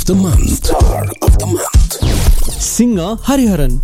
the month. Star of the month. Singa Hariharan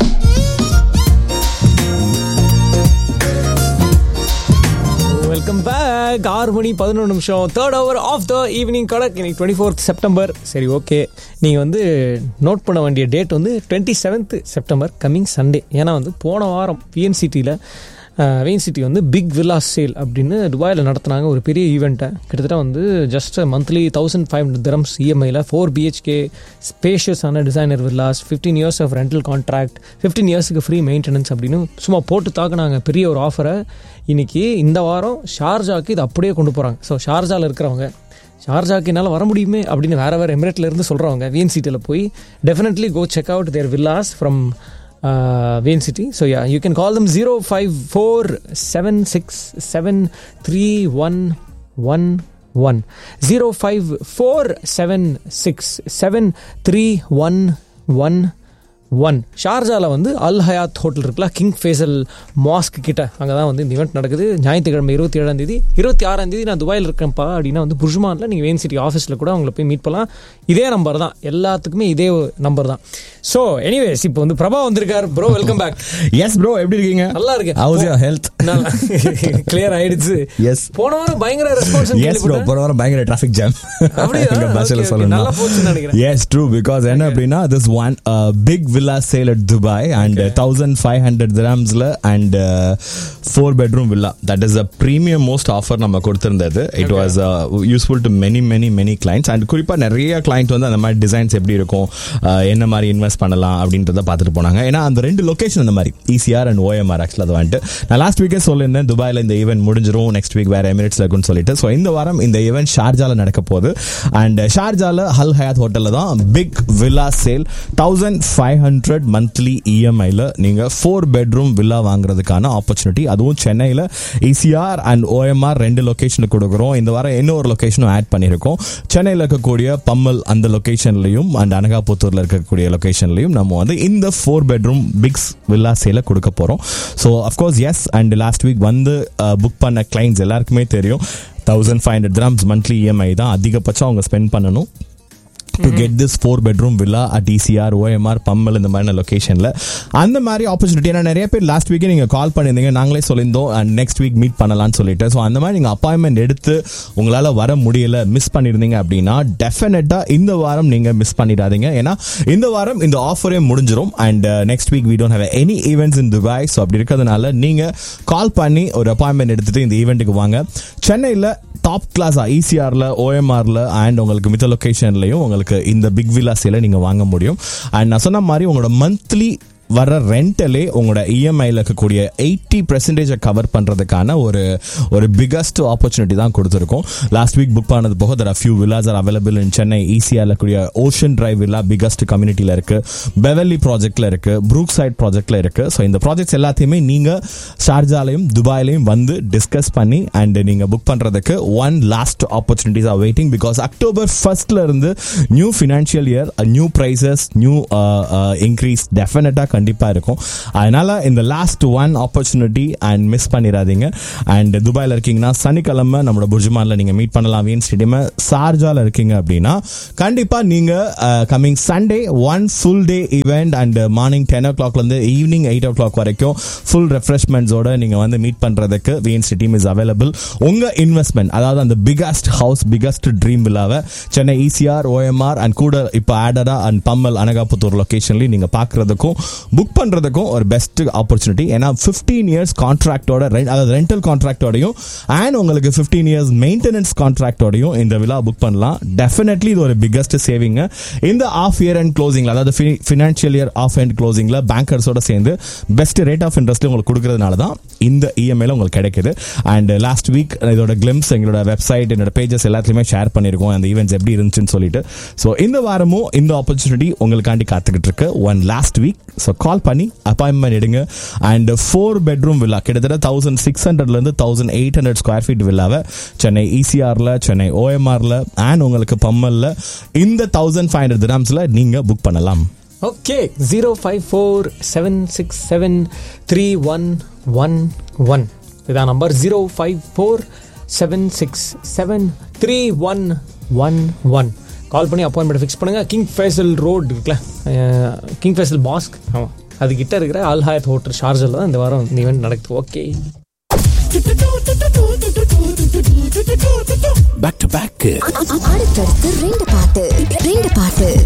welcome back ஆறு மணி பதினொன்று நிமிஷம் third hour of the evening கடக் இன்னைக்கு டுவெண்ட்டி ஃபோர்த் செப்டம்பர் சரி ஓகே நீங்கள் வந்து நோட் பண்ண வேண்டிய டேட் வந்து twenty seventh September coming Sunday ஏன்னா வந்து போன வாரம் விஎன்சிட்டியில் வெயின் சிட்டி வந்து பிக் வில்லாஸ் சேல் அப்படின்னு துபாயில் நடத்துனாங்க ஒரு பெரிய ஈவெண்ட்டை கிட்டத்தட்ட வந்து just monthly thousand five hundred dirhams இஎம்ஐயில் ஃபோர் பிஹெச்கே ஸ்பேஷியஸான designer villas fifteen years of rental contract fifteen இயர்ஸுக்கு ஃப்ரீ மெயின்டெனன்ஸ் அப்படின்னு சும்மா போட்டு தாக்குனாங்க பெரிய ஒரு ஆஃபரை இன்னைக்கு இந்த வாரம் ஷார்ஜாக்கு இது அப்படியே கொண்டு போகிறாங்க ஸோ ஷார்ஜாவில் இருக்கிறவங்க ஷார்ஜாக்கு என்னால் வர முடியுமே அப்படின்னு வேறு வேறு எமிரேட்ல இருந்து சொல்கிறவங்க விஎன் சிட்டியில் போய் definitely go check out their villas from Vain City. So yeah, you can call them 054 76 73111. 054 76 73111. One ஷார்ஜாவில் வந்து அல் ஹயாத் ஹோட்டல் இருக்குல்ல கிங் ஃபேசல் மாஸ்க் கிட்ட அங்கே தான் வந்து இந்த ஈவெண்ட் நடக்குது ஞாயிற்றுக்கிழமை இருபத்தி ஏழாம் தேதி இருபத்தி ஆறாம் தேதி நான் துபாயில் இருக்கேன்ப்பா அப்படின்னா வந்து புர்ஜ்மானில் நீங்கள் வெயின் சிட்டி ஆஃபீஸில் கூட அவங்கள போய் மீட் பண்ணலாம் இதே நம்பர் தான் எல்லாத்துக்குமே இதே நம்பர் தான் ஸோ எனிவேஸ் இப்போ வந்து பிரபா வந்திருக்கார் bro welcome back yes bro எப்படி இருக்கீங்க நல்லா இருக்கு ஹவுஸ் யுவர் ஹெல்த் கிளியர் ஆயிடுச்சு எஸ் போன வாரம் பயங்கர ரெஸ்பான்ஸ் எஸ் ப்ரோ போன வாரம் பயங்கர டிராஃபிக் ஜாம் அப்படியா? எங்க பஸ்ல Okay, okay. நல்லா போச்சுன்னு நினைக்கிறேன். எஸ் ட்ரூ பிகாஸ் என்ன அப்படின்னா this one big villa sale at Dubai and thousand five hundred கிராம்ஸ்ல and four bedroom villa that is a premium most offer நம்ம கொடுத்திருந்தது it was useful to many many many clients and குறிப்பா நிறைய client வந்து அந்த மாதிரி designs எப்படி இருக்கும் uh, என்ன மாதிரி இன்வெஸ்ட் பண்ணலாம் அப்படின்றத பார்த்துட்டு போனாங்க ஏன்னா அந்த ரெண்டு லொகேஷன் அந்த மாதிரி இசிஆர் அண்ட் ஓஎம்ஆர் ஆக்சுவலாக அது வந்துட்டு நான் லாஸ்ட் வீக்கே சொல்லியிருந்தேன் துபாயில் இந்த ஈவெண்ட் முடிஞ்சிரும் நெக்ஸ்ட் வீக் வேற எமிரேட்ஸ்ல இருக்குன்னு சொல்லிட்டு ஸோ இந்த வாரம் இந்த ஈவெண்ட் ஷார்ஜால நடக்க போகுது அண்ட் ஷார்ஜால ஹல் ஹயாத் ஹோட்டலில் தான் big villa sale thousand five hundred monthly இஎம்ஐல நீங்க ஃபோர் பெட்ரூம் வில்லா வாங்குறதுக்கான ஆப்பர்ச்சுனிட்டி அதுவும் சென்னையில் இசிஆர் அண்ட் ஓஎம்ஆர் ரெண்டு லொகேஷனுக்கு கொடுக்குறோம் இந்த வாரம் இன்னொரு லொகேஷனும் ஆட் பண்ணியிருக்கோம் சென்னையில் இருக்கக்கூடிய பம்மல் அந்த லொகேஷன்லையும் அண்ட் அனகாபுத்தூர்ல இருக்கக்கூடிய லொகேஷன்லையும் நம்ம வந்து இந்த ஃபோர் பெட்ரூம் பிக்ஸ் வில்லா சேல கொடுக்க போறோம் so of course yes and last week வந்து புக் பண்ண கிளைண்ட்ஸ் எல்லாருக்குமே தெரியும் thousand five hundred dirhams monthly EMI தான் அதிகபட்சம் அவங்க ஸ்பெண்ட் பண்ணணும் to get this four bedroom villa at ECR OMR Pammal இந்த மாதிரியான லொகேஷனில் அந்த மாதிரி ஆப்பர்ச்சுனிட்டி ஏன்னா நிறைய பேர் லாஸ்ட் வீக்கே நீங்கள் கால் பண்ணியிருந்தீங்க நாங்களே சொல்லியிருந்தோம் அண்ட் நெக்ஸ்ட் வீக் மீட் பண்ணலாம்னு சொல்லிட்டு ஸோ அந்த மாதிரி நீங்கள் அப்பாயின்மெண்ட் எடுத்து உங்களால் வர முடியல மிஸ் பண்ணியிருந்தீங்க அப்படின்னா டெஃபினட்டாக இந்த வாரம் நீங்கள் மிஸ் பண்ணிடாதீங்க ஏன்னா இந்த வாரம் இந்த ஆஃபரே முடிஞ்சிரும் and next week we don't have any events in Dubai so அப்படி இருக்கிறதுனால நீங்கள் கால் பண்ணி ஒரு அப்பாயின்மெண்ட் எடுத்துட்டு இந்த ஈவெண்ட்டுக்கு வாங்க சென்னையில் டாப் கிளாஸா இசிஆர்ல ஓஎம்ஆர்ல அண்ட் உங்களுக்கு மித்த லொகேஷன்லயும் உங்களுக்கு இந்த பிக் வில்லா சேல நீங்க வாங்க முடியும் அண்ட் நான் சொன்ன மாதிரி உங்களோட மந்த்லி வர ரெண்டலே உங்களோட இஎம்ஐல இருக்கக்கூடிய எயிட்டி பெர்சன்டேஜை கவர் பண்றதுக்கான ஒரு ஒரு பிகஸ்ட் ஆப்பர்ச்சுனிட்டி தான் கொடுத்துருக்கோம் லாஸ்ட் வீக் புக் பண்ணது போக there few villas are available in Chennai ஈஸியாக கூடிய ஓஷன் டிரைவ் வில்லா பிகஸ்ட் கம்யூனிட்டியில் இருக்கு பெவல்லி ப்ராஜெக்ட்ல இருக்கு ப்ரூக் சைட் ப்ராஜெக்ட்ல இருக்கு ஸோ இந்த ப்ராஜெக்ட்ஸ் எல்லாத்தையுமே நீங்க ஷார்ஜாலையும் துபாயிலையும் வந்து டிஸ்கஸ் பண்ணி அண்ட் நீங்க புக் பண்றதுக்கு one last opportunities are waiting because October ஃபர்ஸ்ட்ல இருந்து new financial year new prices new increase டெஃபினட்டா கண்டிப்பா இருக்கும் அதனால இந்த last one opportunity and miss பண்ணிடாதீங்க அண்ட் துபாயில் இருக்கீங்கன்னா சனிக்கிழமை நம்மளோட புர்ஜுமான்ல நீங்க மீட் பண்ணலாம் வீன் ஸ்டேடியம் சார்ஜால இருக்கீங்க அப்படின்னா கண்டிப்பா நீங்க coming Sunday one full day event and morning ten ஓ கிளாக்ல இருந்து ஈவினிங் எயிட் ஓ கிளாக் வரைக்கும் ஃபுல் ரெஃப்ரெஷ்மெண்ட்ஸோட நீங்க வந்து மீட் பண்றதுக்கு வீன் டீம் இஸ் அவைலபிள் உங்க இன்வெஸ்ட்மெண்ட் அதாவது அந்த பிகஸ்ட் ஹவுஸ் பிகஸ்ட் ட்ரீம் வில்லாவை சென்னை இசிஆர் ஓஎம்ஆர் அண்ட் கூட இப்போ ஆடடா அண்ட் பம்மல் அனகாபுத்தூர் லொகேஷன்லையும் நீங்க பாக்குறதுக்கும் புக் பண்றதுக்கும் ஒரு பெஸ்ட் ஆப்பர்ச்சுனிட்டி ஏன்னா ஃபிஃப்டீன் இயர்ஸ் கான்ட்ராக்டோட அதாவது ரெண்டல் கான்ட்ராக்டோடையும் அண்ட் உங்களுக்கு ஃபிஃப்டீன் இயர்ஸ் மெயின்டெனன்ஸ் கான்ட்ராக்டோடையும் இந்த விழா புக் பண்ணலாம் டெஃபினெட்லி இது ஒரு பிகஸ்ட் சேவிங் இந்த ஆஃப் இயர் அண்ட் க்ளோசிங்ல அதாவது ஃபினான்ஷியல் இயர் ஆஃப் அண்ட் க்ளோசிங்ல பேங்கர்ஸோட சேர்ந்து பெஸ்ட் ரேட் ஆஃப் இன்ட்ரெஸ்ட் உங்களுக்கு கொடுக்கறதுனால தான் இந்த இஎம்ஐல உங்களுக்கு கிடைக்குது அண்ட் லாஸ்ட் வீக் இதோட கிளிம்ஸ் எங்களோட வெப்சைட் என்னோட பேஜஸ் எல்லாத்துலயுமே ஷேர் பண்ணிருக்கோம் அந்த ஈவெண்ட்ஸ் எப்படி இருந்துச்சுன்னு சொல்லிட்டு ஸோ இந்த வாரமும் இந்த ஆப்பர்ச்சுனிட்டி உங்களுக்காண்டி காத்துக்கிட்டு இருக்கு one last week so call பண்ணி அப்பாயின்மெண்ட் எடுங்க அண்ட் ஃபோர் பெட்ரூம் வில்லா கிட்டத்தட்ட தௌசண்ட் சிக்ஸ் ஹண்ட்ரட்லேருந்து thousand eight hundred square feet வில்லாவை சென்னை இசிஆர்ல சென்னை ஓஎம்ஆர்ல அண்ட் உங்களுக்கு பம்மல்ல இந்த தௌசண்ட் ஃபைவ் ஹண்ட்ரட் கிராம்ஸ்ல நீங்க புக் பண்ணலாம் okay zero five four seven six seven three one one one இதான் number zero five four seven six seven three one one one call பண்ணி அப்பாயின்மெண்ட் ஃபிக்ஸ் பண்ணுங்கள் கிங் ஃபேசல் ரோடு இருக்குல்ல King Faisal mosque ஆமாம் அதுக்கிட்ட இருக்கிற அல் Hayat hotel ஷார்ஜில் தான் இந்த வாரம் இந்த ஈவெண்ட் நடக்குது ஓகே Back to back. அடுத்தடுத்து ரெண்டு பாட்டு ரெண்டு பாட்டு